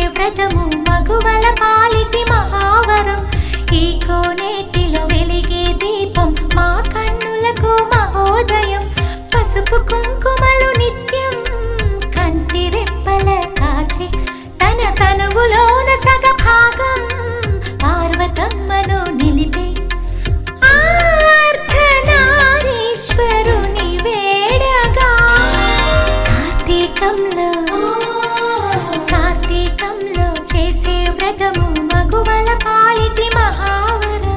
వ్రతము మగువల పాలిటి మహావరం ఈ కోనేటిలో వెలిగే దీపం మా కన్నులకు మహోదయం పసుపు కుంకుమలు నిత్యం కంటి రెప్పల కాచి తన తనువులోన సగ భాగం పార్వతమ్మను నిలిపే ఆర్ధనారీశ్వరుని వేడగా కార్తీకంలో కార్తీకంలో చేసే వ్రతము మగువల పాలిటి మహావరం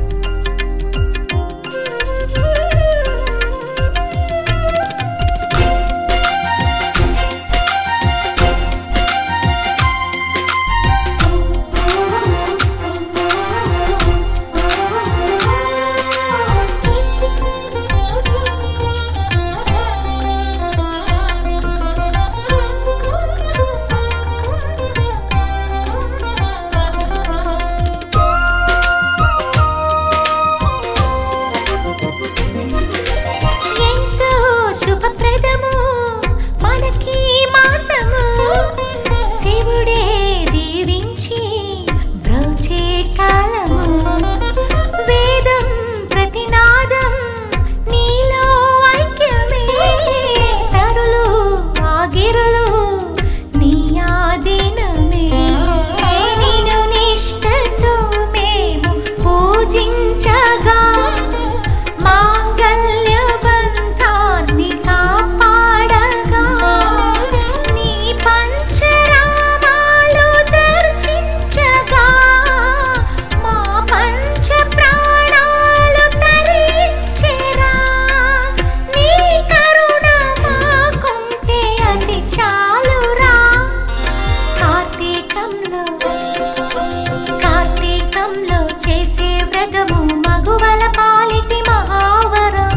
ఎంతో శుభప్రదము మనకి మాసము శివుడే దీవించి బ్రోచే కాలము వేదం ప్రతినాదం నీలో ఐక్యమే తరులు ఆగిరులు నీ ఆధీనమే నిన్ను నిష్టతో మేము పూజించగా మాంగళ్య బంధాన్ని కాపాడగా నీ పంచరామాలు దర్శించగా మా పంచ ప్రాణాలు తరించెరా నీ కరుణ మాకుంటే అది చాలురా కార్తీకంలో కార్తీకంలో చేసే వ్రతము మగువల పాలిటి మహావరం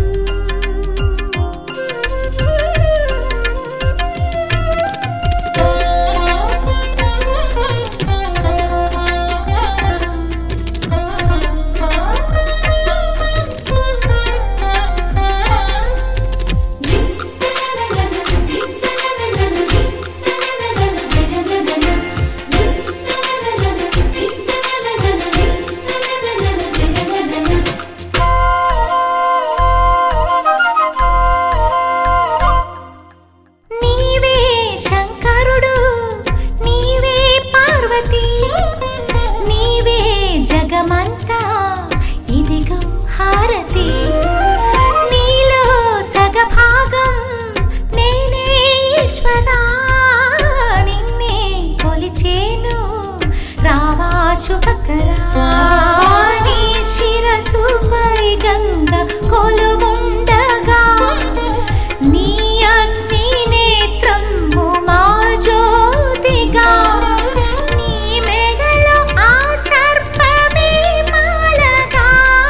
నీవే శంకరుడు నీవే పార్వతి నీవే జగమంతా ఇదిగో హారతి నీలో సగభాగం నేనే ఈశ్వరా నిన్నే కొలిచేను రావా శుభకరా నీ శిరసుపై గంగ కొలువుండగా నీ అగ్ని నేత్రము మా జ్యోతిగా నీ మెడలో ఆ సర్పమే మాలగా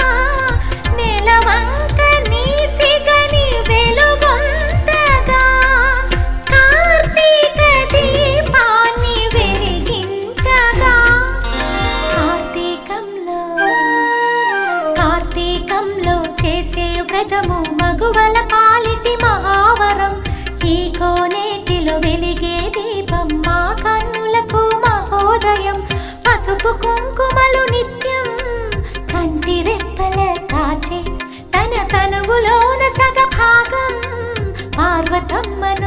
నెలవంక నీ సిగని వెలుగొందగా కార్తీక దీపాన్ని వెలిగించగా కార్తీకంలో కార్తీకంలో చేసే వ్రతము మగువల పాలిటి మహావరం ఈ కోనేటిలో వెలిగే దీపం మా కన్నులకు మహోదయం పసుపు కుంకుమలు నిత్యం కంటి రెప్పల కాచే తన తనువులోన సగ భాగం పార్వతమ్మను